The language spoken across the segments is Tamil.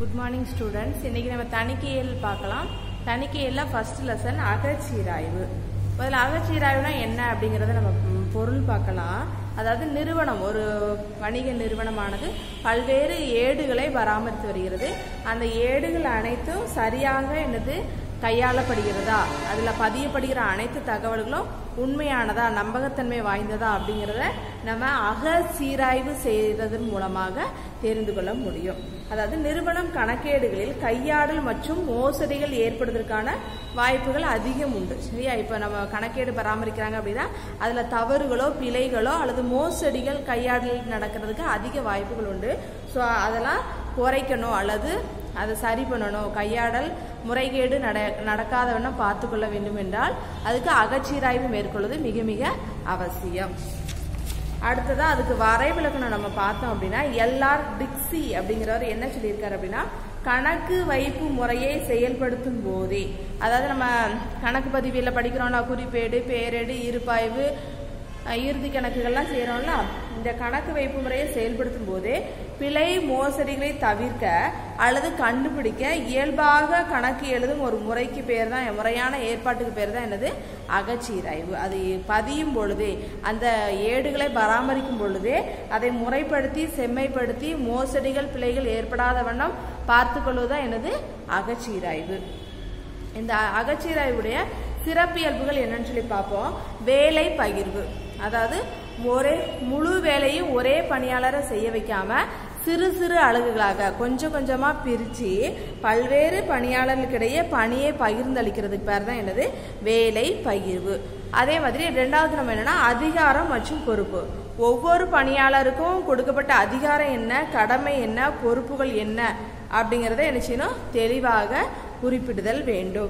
குட் மார்னிங் ஸ்டூடெண்ட்ஸ் இன்னைக்கு நம்ம தணிக்கையல் பார்க்கலாம் தணிக்கையல்ல ஃபர்ஸ்ட் லெசன் அகச்சீராய்வு முதல்ல அகச்சீராய்வுனா என்ன அப்படிங்கறத நம்ம ம், பொருள் பார்க்கலாம் அதாவது நிறுவனம் ஒரு வணிக நிறுவனமானது பல்வேறு ஏடுகளை பராமரித்து வருகிறது அந்த ஏடுகள் அனைத்தும் சரியாக என்னது கையாளப்படுகிறதா அதுல பதியப்படுகிற அனைத்து தகவல்களும் உண்மையானதா நம்பகத்தன்மை வாய்ந்ததா அப்படிங்கிறத நம்ம அக சீராய்வு செய்ததன் மூலமாக தெரிந்து கொள்ள முடியும் அதாவது நிறுவனம் கணக்கேடுகளில் கையாடல் மற்றும் மோசடிகள் ஏற்படுவதற்கான வாய்ப்புகள் அதிகம் உண்டு சரியா இப்ப நம்ம கணக்கேடு பராமரிக்கிறாங்க அப்படின்னா அதுல தவறுகளோ பிழைகளோ அல்லது மோசடிகள் கையாடல் நடக்கிறதுக்கு அதிக வாய்ப்புகள் உண்டு ஸோ அதெல்லாம் குறைக்கணும் அல்லது அதை சரி பண்ணணும் கையாடல் முறைகேடு நட நடக்காத வண்ணம் பார்த்து கொள்ள வேண்டும் என்றால் அதுக்கு அகச்சீராய்வு மேற்கொள்வது மிக மிக அவசியம் அடுத்ததா அதுக்கு வரைவிலக்கணம் நம்ம பார்த்தோம் அப்படின்னா எல்ஆர் டிக்ஸி அப்படிங்கிறவர் என்ன சொல்லியிருக்காரு அப்படின்னா கணக்கு வைப்பு முறையை செயல்படுத்தும் போதே அதாவது நம்ம கணக்கு பதிவியல படிக்கிறோம்ல குறிப்பேடு பேரேடு இருப்பாய்வு அஹ், இறுதி கணக்குகள்லாம் செய்யறோம்ல இந்த கணக்கு வைப்பு முறையை செயல்படுத்தும் போதே பிழை மோசடிகளை தவிர்க்க அல்லது கண்டுபிடிக்க இயல்பாக கணக்கு எழுதும் ஒரு முறைக்கு பேர் தான் முறையான ஏற்பாட்டுக்கு பேர் தான் என்னது அகச்சீராய்வு அது பதியும் பொழுதே அந்த ஏடுகளை பராமரிக்கும் பொழுதே அதை முறைப்படுத்தி செம்மைப்படுத்தி மோசடிகள் பிழைகள் ஏற்படாத வண்ணம் பார்த்து கொள்வதுதான் என்னது அகச்சீராய்வு இந்த அகச்சீராய்வுடைய சிறப்பியல்புகள் என்னன்னு சொல்லி பார்ப்போம் வேலை பகிர்வு அதாவது ஒரே முழு வேலையும் ஒரே பணியாளரை செய்ய வைக்காம சிறு சிறு அலகுகளாக கொஞ்சம் கொஞ்சமா பிரிச்சு பல்வேறு பணியாளர்களுக்கிடையே பணியை பகிர்ந்தளிக்கிறதுக்கு பேர் தான் என்னது வேலை பகிர்வு அதே மாதிரி ரெண்டாவது நம்ம என்னன்னா அதிகாரம் மற்றும் பொறுப்பு ஒவ்வொரு பணியாளருக்கும் கொடுக்கப்பட்ட அதிகாரம் என்ன கடமை என்ன பொறுப்புகள் என்ன அப்படிங்கறத என்ன செய்யணும் தெளிவாக குறிப்பிடுதல் வேண்டும்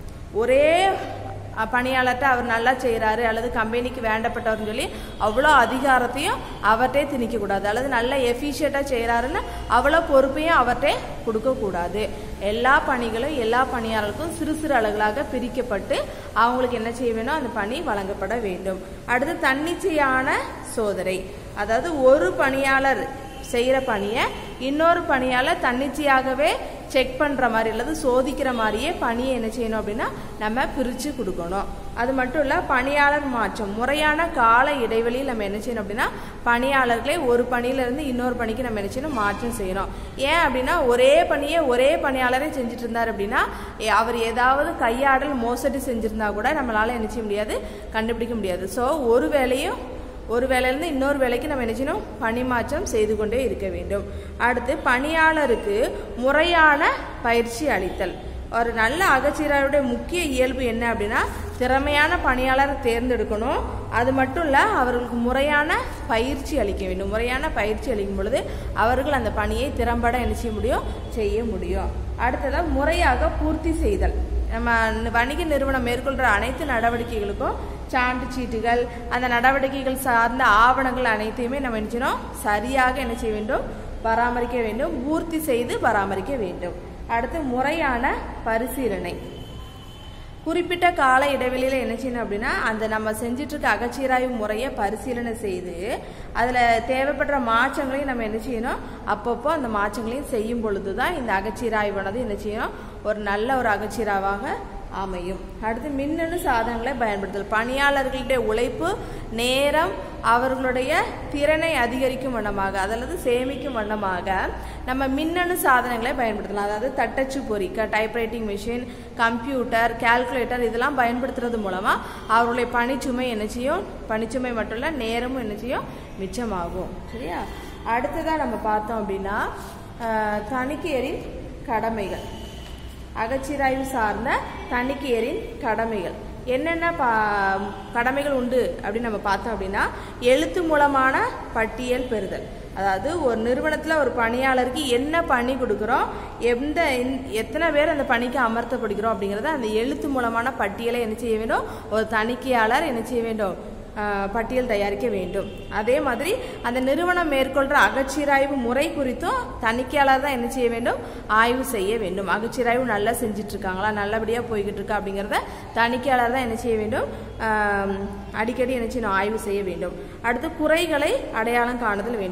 ஒரே அஹ், பணியாளர்கிட்ட அவர் நல்லா செய்கிறாரு அல்லது கம்பெனிக்கு வேண்டப்பட்டவர்னு சொல்லி அவ்வளோ அதிகாரத்தையும் அவர்கிட்டே திணிக்கக்கூடாது அல்லது நல்ல எஃபிஷியண்டாக செய்கிறாருன்னு அவ்வளோ பொறுப்பையும் அவர்கிட்டே கொடுக்கக்கூடாது எல்லா பணிகளும் எல்லா பணியாளருக்கும் சிறு சிறு அளவுகளாக பிரிக்கப்பட்டு அவங்களுக்கு என்ன செய்ய வேணும் அந்த பணி வழங்கப்பட வேண்டும் அடுத்து தன்னிச்சையான சோதனை அதாவது ஒரு பணியாளர் செய்யற பணியை இன்னொரு பணியாளர் தன்னிச்சையாகவே செக் பண்ற மாதிரி அல்லது சோதிக்கிற மாதிரியே பணியை என்ன செய்யணும் அப்படின்னா நம்ம பிரிச்சு கொடுக்கணும் அது மட்டும் இல்ல பணியாளர் மாற்றம் முறையான கால இடைவெளியில் நம்ம என்ன செய்யணும் அப்படின்னா பணியாளர்களை ஒரு பணியில இருந்து இன்னொரு பணிக்கு நம்ம என்ன செய்யணும் மாற்றம் செய்யணும் ஏன் அப்படின்னா ஒரே பணியை ஒரே பணியாளரே செஞ்சுட்டு இருந்தார் அப்படின்னா எ- அவர் ஏதாவது கையாடல் மோசடி செஞ்சிருந்தா கூட நம்மளால என்ன செய்ய முடியாது கண்டுபிடிக்க முடியாது ஸோ ஒரு வேலையும் ஒரு வேலையிலிருந்து இன்னொரு வேலைக்கு நம்ம என்ன செய்யணும் பணிமாற்றம் செய்து கொண்டே இருக்க வேண்டும் அடுத்து பணியாளருக்கு முறையான பயிற்சி அளித்தல் ஒரு நல்ல அகச்சீராருடைய முக்கிய இயல்பு என்ன அப்படின்னா திறமையான பணியாளரை தேர்ந்தெடுக்கணும் அது மட்டும் இல்ல அவர்களுக்கு முறையான பயிற்சி அளிக்க வேண்டும் முறையான பயிற்சி அளிக்கும் பொழுது அவர்கள் அந்த பணியை திறம்பட என்ன செய்ய முடியும் செய்ய முடியும் அடுத்ததா முறையாக பூர்த்தி செய்தல் நம்ம வணிக நிறுவனம் மேற்கொள்ற அனைத்து நடவடிக்கைகளுக்கும் சான்று சீட்டுகள் அந்த நடவடிக்கைகள் சார்ந்த ஆவணங்கள் அனைத்தையுமே நம்ம என்ன செய்யணும் சரியாக என்ன செய்ய வேண்டும் பராமரிக்க வேண்டும் பூர்த்தி செய்து பராமரிக்க வேண்டும் அடுத்து முறையான பரிசீலனை குறிப்பிட்ட கால இடைவெளியில என்ன செய்யணும் அப்படின்னா அந்த நம்ம செஞ்சுட்டு இருக்க அகச்சீராய்வு முறையை பரிசீலனை செய்து அதுல தேவைப்படுற மாற்றங்களையும் நம்ம என்ன செய்யணும் அப்பப்போ அந்த மாற்றங்களையும் செய்யும் பொழுதுதான் இந்த அகச்சீராய்வானது என்ன செய்யணும் ஒரு நல்ல ஒரு அகச்சீராவாக அமையும் அடுத்து மின்னணு சாதனங்களை பயன்படுத்தல் பணியாளர்களுடைய உழைப்பு நேரம் அவர்களுடைய திறனை அதிகரிக்கும் வண்ணமாக அதாவது சேமிக்கும் வண்ணமாக நம்ம மின்னணு சாதனங்களை பயன்படுத்தலாம் அதாவது தட்டச்சு பொறிக்க டைப்ரைட்டிங் மிஷின் கம்ப்யூட்டர் கால்குலேட்டர் இதெல்லாம் பயன்படுத்துறது மூலமா அவர்களுடைய பணிச்சுமை என்ன செய்யும் பணிச்சுமை மட்டும் இல்ல நேரமும் என்ன செய்யும் மிச்சமாகும் சரியா அடுத்ததா நம்ம பார்த்தோம் அப்படின்னா அஹ், தணிக்கையரின் கடமைகள் அகச்சிராய்வு சார்ந்த தணிக்கையரின் கடமைகள் என்னென்ன பா கடமைகள் உண்டு அப்படின்னு நம்ம பார்த்தோம் அப்படின்னா எழுத்து மூலமான பட்டியல் பெறுதல் அதாவது ஒரு நிறுவனத்தில் ஒரு பணியாளருக்கு என்ன பணி கொடுக்குறோம் எந்த எந்- எத்தனை பேர் அந்த பணிக்கு அமர்த்தப்படுகிறோம் அப்படிங்கிறத அந்த எழுத்து மூலமான பட்டியலை என்ன செய்ய வேண்டும் ஒரு தணிக்கையாளர் என்ன செய்ய வேண்டும் ஆஹ், பட்டியல் தயாரிக்க வேண்டும் அதே மாதிரி அந்த நிறுவனம் மேற்கொள்ற அகச்சீராய்வு முறை குறித்தும் தணிக்கையாளர் தான் என்ன செய்ய வேண்டும் ஆய்வு செய்ய வேண்டும் அகச்சீராய்வு நல்லா செஞ்சுட்டு இருக்காங்களா நல்லபடியா போய்கிட்டு இருக்கா அப்படிங்கிறத தணிக்கையாளர் தான் என்ன செய்ய வேண்டும் ஆம், அடிக்கடி என்ன செய்யணும் ஆய்வு செய்ய வேண்டும் அடுத்து குறைகளை அடையாளம் காணுதல் வேண்டும்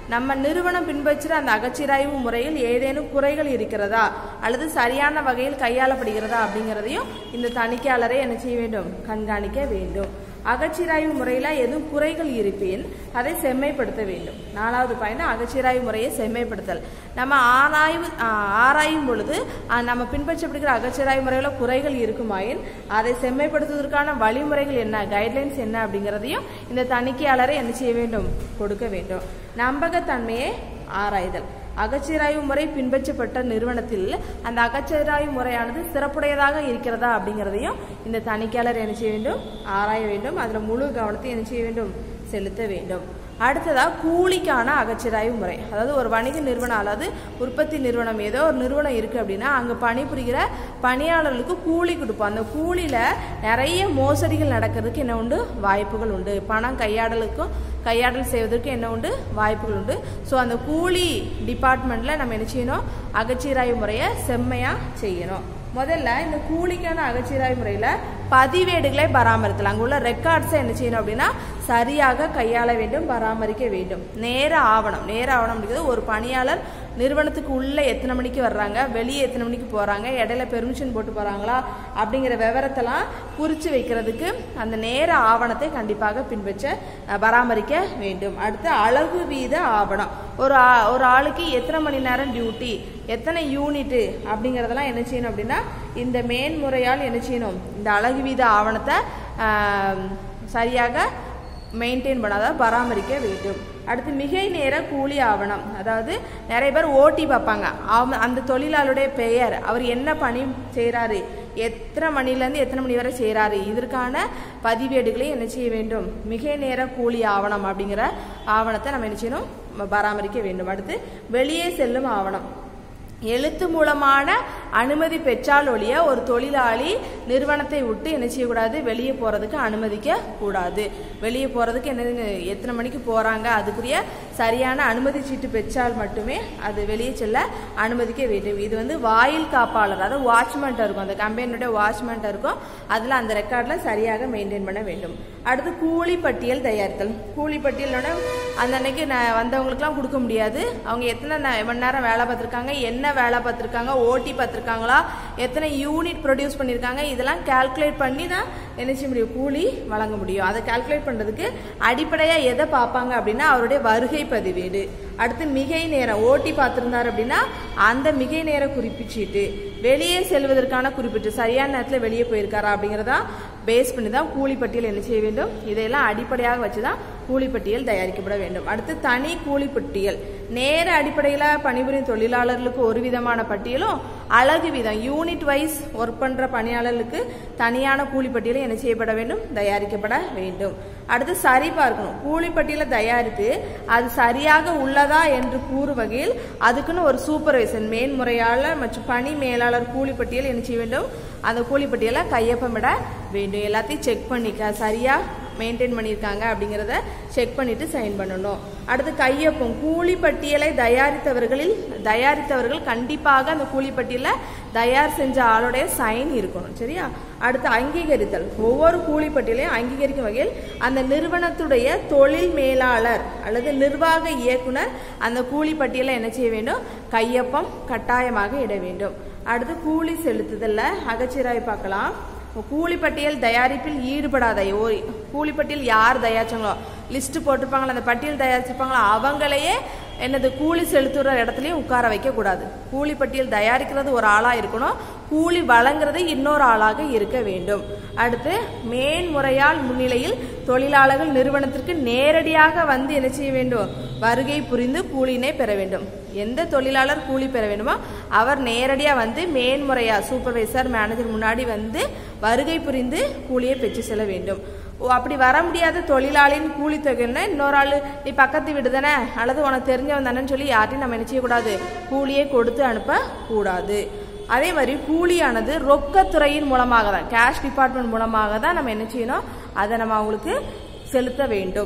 நம்ம நிறுவனம் பின்பற்றுற அந்த அகச்சிராய்வு முறையில் ஏதேனும் குறைகள் இருக்கிறதா அல்லது சரியான வகையில் கையாளப்படுகிறதா அப்படிங்கிறதையும் இந்த தணிக்கையாளரை என்ன செய்ய வேண்டும் கண்காணிக்க வேண்டும் அகச்சிராய்வு முறையில எதுவும் குறைகள் இருப்பின் அதை செம்மைப்படுத்த வேண்டும் நாலாவது பாயிண்ட் அகச்சிராய்வு முறையை செம்மைப்படுத்தல் நம்ம ஆராய்வு ஆஹ், ஆராயும் பொழுது ஆஹ், நம்ம பின்பற்றப்படுகிற அகச்சிராய்வு முறையில குறைகள் இருக்குமாயின் அதை செம்மைப்படுத்துவதற்கான வழிமுறைகள் என்ன கைட்லைன்ஸ் என்ன அப்படிங்கிறதையும் இந்த தணிக்கையாளரை என்ன செய்ய வேண்டும் கொடுக்க வேண்டும் நம்பகத்தன்மையை ஆராய்தல் அகச்சிராய்வு முறை பின்பற்றப்பட்ட நிறுவனத்தில் அந்த அகச்சிராய்வு முறையானது சிறப்புடையதாக இருக்கிறதா அப்படிங்கிறதையும் இந்த தணிக்கையாளர் என்ன செய்ய வேண்டும் ஆராய வேண்டும் அதில் முழு கவனத்தை என்ன செய்ய வேண்டும் செலுத்த வேண்டும் அடுத்ததா கூலிக்கான அகச்சிராய்வு முறை அதாவது ஒரு வணிக நிறுவனம் அல்லது உற்பத்தி நிறுவனம் ஏதோ ஒரு நிறுவனம் இருக்கு அப்படின்னா அங்க பணிபுரிகிற பணியாளர்களுக்கு கூலி கொடுப்போம் அந்த கூலியில நிறைய மோசடிகள் நடக்கிறதுக்கு என்ன உண்டு வாய்ப்புகள் உண்டு பணம் கையாடலுக்கும் கையாடல் செய்வதற்கு என்ன உண்டு வாய்ப்புகள் உண்டு ஸோ அந்த கூலி டிபார்ட்மெண்ட்ல நம்ம என்ன செய்யணும் அகச்சீராய்வு முறையை செம்மையா செய்யணும் முதல்ல இந்த கூலிக்கான அகச்சீராய்வு முறையில பதிவேடுகளை பராமரித்தல் அங்குள்ள ரெக்கார்ட்ஸை என்ன செய்யணும் அப்படின்னா சரியாக கையாள வேண்டும் பராமரிக்க வேண்டும் நேர ஆவணம் நேர ஆவணம் அப்படிங்கிறது ஒரு பணியாளர் நிறுவனத்துக்கு உள்ள எத்தனை மணிக்கு வர்றாங்க வெளியே எத்தனை மணிக்கு போறாங்க இடையில பெர்மிஷன் போட்டு போறாங்களா அப்படிங்கிற விவரத்தெல்லாம் குறிச்சு வைக்கிறதுக்கு அந்த நேர ஆவணத்தை கண்டிப்பாக பின்பற்ற அஹ், பராமரிக்க வேண்டும் அடுத்து அழகு வீத ஆவணம் ஒரு ஆ- ஒரு ஆளுக்கு எத்தனை மணி நேரம் டியூட்டி எத்தனை யூனிட்டு அப்படிங்கறதெல்லாம் என்ன செய்யணும் அப்படின்னா இந்த மேன்முறையால் என்ன செய்யணும் இந்த அழகு வீத ஆவணத்தை ஆம், சரியாக மெயின்டைன் பண்ண அதாவது பராமரிக்க வேண்டும் அடுத்து மிகை நேர கூலி ஆவணம் அதாவது நிறைய பேர் ஓட்டி பார்ப்பாங்க அவ- அந்த தொழிலாளருடைய பெயர் அவர் என்ன பணி செய்கிறாரு எத்தனை மணிலேருந்து எத்தனை மணி வரை செய்கிறாரு இதற்கான பதிவேடுகளை என்ன செய்ய வேண்டும் மிகை நேர கூலி ஆவணம் அப்படிங்கிற ஆவணத்தை நம்ம என்ன செய்யணும் ம- பராமரிக்க வேண்டும் அடுத்து வெளியே செல்லும் ஆவணம் எழுத்து மூலமான அனுமதி பெற்றால் ஒழிய ஒரு தொழிலாளி நிறுவனத்தை விட்டு என்ன செய்யக்கூடாது வெளியே போறதுக்கு அனுமதிக்க கூடாது வெளியே போறதுக்கு என்ன எத்தனை மணிக்கு போறாங்க அதுக்குரிய சரியான அனுமதி சீட்டு பெற்றால் மட்டுமே அது வெளியே செல்ல அனுமதிக்க வேண்டும் இது வந்து வாயில் காப்பாளர் அதாவது வாட்ச்மேன்ட்ட இருக்கும் அந்த கம்பெனியுடைய வாட்ச்மேன்ட்ட இருக்கும் அதுல அந்த ரெக்கார்ட்ல சரியாக மெயின்டைன் பண்ண வேண்டும் அடுத்து கூலி பட்டியல் தயாரித்தல் கூலி பட்டியலோட அந்த அன்னைக்கு நான் வந்தவங்களுக்குலாம் கொடுக்க முடியாது அவங்க எத்தனை நே- மணி நேரம் வேலை பார்த்துருக்காங்க என்ன வேலை பார்த்துருக்காங்க ஓடி பார்த்துருக்காங்களா எத்தனை யூனிட் ப்ரொடியூஸ் பண்ணியிருக்காங்க இதெல்லாம் கால்குலேட் பண்ணி தான் என்ன செய்ய முடியும் கூலி வழங்க முடியும் அதை கால்குலேட் பண்ணுறதுக்கு அடிப்படையாக எதை பார்ப்பாங்க அப்படின்னா அவருடைய வருகை பதிவேடு அடுத்து மிகை நேரம் ஓட்டி பார்த்துருந்தாரு அப்படின்னா அந்த மிகை நேர குறிப்பிச்சீட்டு வெளியே செல்வதற்கான குறிப்பிட்டு சரியான நேரத்தில் வெளியே போயிருக்காரா அப்படிங்கிறதா பேஸ் பண்ணி தான் கூலி பட்டியல் என்ன செய்ய வேண்டும் இதையெல்லாம் அடிப்படையாக வச்சு தான் கூலி பட்டியல் தயாரிக்கப்பட வேண்டும் அடுத்து தனி கூலி பட்டியல் நேர அடிப்படையில் பணிபுரியும் தொழிலாளர்களுக்கு ஒரு விதமான பட்டியலும் அழகு விதம் யூனிட் வைஸ் ஒர்க் பண்ற பணியாளர்களுக்கு தனியான கூலி பட்டியலும் என்ன செய்யப்பட வேண்டும் தயாரிக்கப்பட வேண்டும் அடுத்து சரி பார்க்கணும் கூலி பட்டியலை தயாரித்து அது சரியாக உள்ளதா என்று கூறும் வகையில் அதுக்குன்னு ஒரு சூப்பர்வைசன் மேன்முறையாளர் மற்றும் பணி மேலாளர் கூலி பட்டியல் என்ன செய்ய வேண்டும் அந்த கூலி பட்டியலை கையொப்பமிட வேண்டும் எல்லாத்தையும் செக் பண்ணிக்க சரியா மெயின்டைன் பண்ணியிருக்காங்க அப்படிங்கிறத செக் பண்ணிட்டு சைன் பண்ணணும் அடுத்து கையொப்பம் கூலி பட்டியலை தயாரித்தவர்களில் தயாரித்தவர்கள் கண்டிப்பாக அந்த கூலி பட்டியலை தயார் செஞ்ச ஆளுடைய சைன் இருக்கணும் சரியா அடுத்து அங்கீகரித்தல் ஒவ்வொரு கூலி பட்டியலையும் அங்கீகரிக்கும் வகையில் அந்த நிறுவனத்துடைய தொழில் மேலாளர் அல்லது நிர்வாக இயக்குனர் அந்த கூலி பட்டியலை என்ன செய்ய வேண்டும் கையொப்பம் கட்டாயமாக இட வேண்டும் அடுத்து கூலி செலுத்துதல்ல அகச்சிராய் பார்க்கலாம் கூலிப்பட்டியல் தயாரிப்பில் ஈடுபடாத ஓ கூலிப்பட்டியல் யார் தயாரிச்சாங்களோ லிஸ்ட் போட்டிருப்பாங்களோ அந்த பட்டியல் தயாரிச்சிருப்பாங்களோ அவங்களையே என்னது கூலி செலுத்துற இடத்துலயும் உட்கார வைக்க கூடாது கூலிப்பட்டியல் தயாரிக்கிறது ஒரு ஆளா இருக்கணும் கூலி வழங்குறது இன்னொரு ஆளாக இருக்க வேண்டும் அடுத்து மேன்முறையால் முன்னிலையில் தொழிலாளர்கள் நிறுவனத்திற்கு நேரடியாக வந்து என்ன செய்ய வேண்டும் வருகை புரிந்து கூலியினை பெற வேண்டும் எந்த தொழிலாளர் கூலி பெற வேண்டுமோ அவர் நேரடியா வந்து மேன்முறையா சூப்பர்வைசர் மேனேஜர் முன்னாடி வந்து வருகை புரிந்து கூலியை பெற்று செல்ல வேண்டும் ஓ, அப்படி வர முடியாத தொழிலாளியின் கூலி தொகைன்னா இன்னொரு ஆளு நீ பக்கத்து வீடு தானே அல்லது உனக்கு தெரிஞ்சவன் தானேன்னு சொல்லி யார்ட்டையும் நம்ம என்ன செய்யக்கூடாது கூலியை கொடுத்து அனுப்ப கூடாது அதே மாதிரி கூலியானது ரொக்கத்துறையின் மூலமாக தான் கேஷ் டிபார்ட்மெண்ட் மூலமாக தான் நம்ம என்ன செய்யணும் அதை நம்ம அவங்களுக்கு செலுத்த வேண்டும்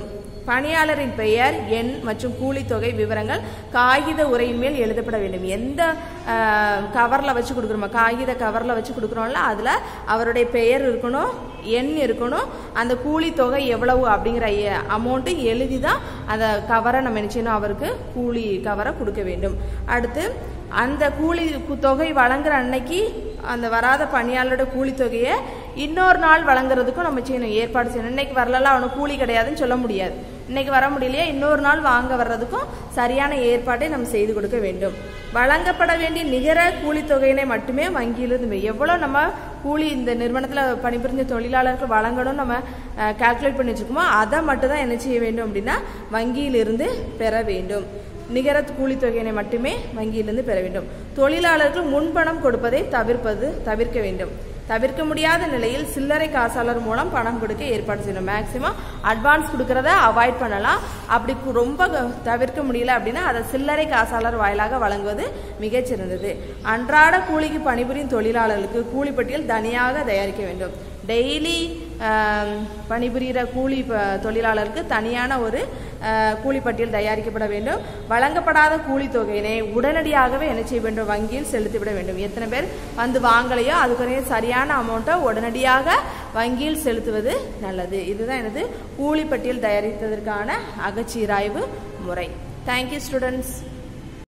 பணியாளரின் பெயர் எண் மற்றும் கூலித்தொகை விவரங்கள் காகித உரையின் மேல் எழுதப்பட வேண்டும் எந்த கவரில் வச்சு கொடுக்குறோமோ காகித கவரில் வச்சு கொடுக்குறோம்ல அதில் அவருடைய பெயர் இருக்கணும் எண் இருக்கணும் அந்த கூலி தொகை எவ்வளவு அப்படிங்கிற அமௌண்ட்டு எழுதி தான் அந்த கவரை நம்ம என்ன செய்யணும் அவருக்கு கூலி கவரை கொடுக்க வேண்டும் அடுத்து அந்த கூலி கு- தொகை வழங்குற அன்னைக்கு அந்த வராத பணியாளரோட கூலி தொகையை இன்னொரு நாள் வழங்குறதுக்கும் நம்ம செய்யணும் ஏற்பாடு செய்யணும் இன்னைக்கு வரலாம் அவனுக்கு கூலி கிடையாதுன்னு சொல்ல முடியாது இன்னைக்கு வர முடியலையா இன்னொரு நாள் வாங்க வர்றதுக்கும் சரியான ஏற்பாட்டை நம்ம செய்து கொடுக்க வேண்டும் வழங்கப்பட வேண்டிய நிகர கூலி தொகையினை மட்டுமே வங்கியிலிருந்து எவ்வளோ நம்ம கூலி இந்த நிறுவனத்தில் பணிபுரிஞ்ச தொழிலாளருக்கு வழங்கணும் நம்ம கால்குலேட் பண்ணி வச்சுருக்கோமோ அதை மட்டும் தான் என்ன செய்ய வேண்டும் அப்படின்னா வங்கியிலிருந்து பெற வேண்டும் நிகர கூலி தொகையினை மட்டுமே வங்கியிலிருந்து பெற வேண்டும் தொழிலாளர்கள் முன்பணம் கொடுப்பதை தவிர்ப்பது தவிர்க்க வேண்டும் தவிர்க்க முடியாத நிலையில் சில்லறை காசாளர் மூலம் பணம் கொடுக்க ஏற்பாடு செய்யணும் மேக்சிமம் அட்வான்ஸ் கொடுக்கறத அவாய்ட் பண்ணலாம் அப்படி கு- ரொம்ப க- தவிர்க்க முடியல அப்படின்னா அதை சில்லறை காசாளர் வாயிலாக வழங்குவது மிகச்சிறந்தது அன்றாட கூலிக்கு பணிபுரியும் தொழிலாளர்களுக்கு கூலி பட்டியல் தனியாக தயாரிக்க வேண்டும் டெய்லி பணிபுரிகிற கூலி ப- தொழிலாளருக்கு தனியான ஒரு ஆஹ், கூலி பட்டியல் தயாரிக்கப்பட வேண்டும் வழங்கப்படாத கூலி தொகையினை உடனடியாகவே என்ன செய்ய வேண்டும் வங்கியில் செலுத்திவிட வேண்டும் எத்தனை பேர் வந்து வாங்கலையோ அதுக்குரிய சரியான அமௌண்ட்டை உடனடியாக வங்கியில் செலுத்துவது நல்லது இதுதான் எனது கூலி பட்டியல் தயாரித்ததற்கான அகச்சீராய்வு முறை தேங்க்யூ ஸ்டூடெண்ட்ஸ்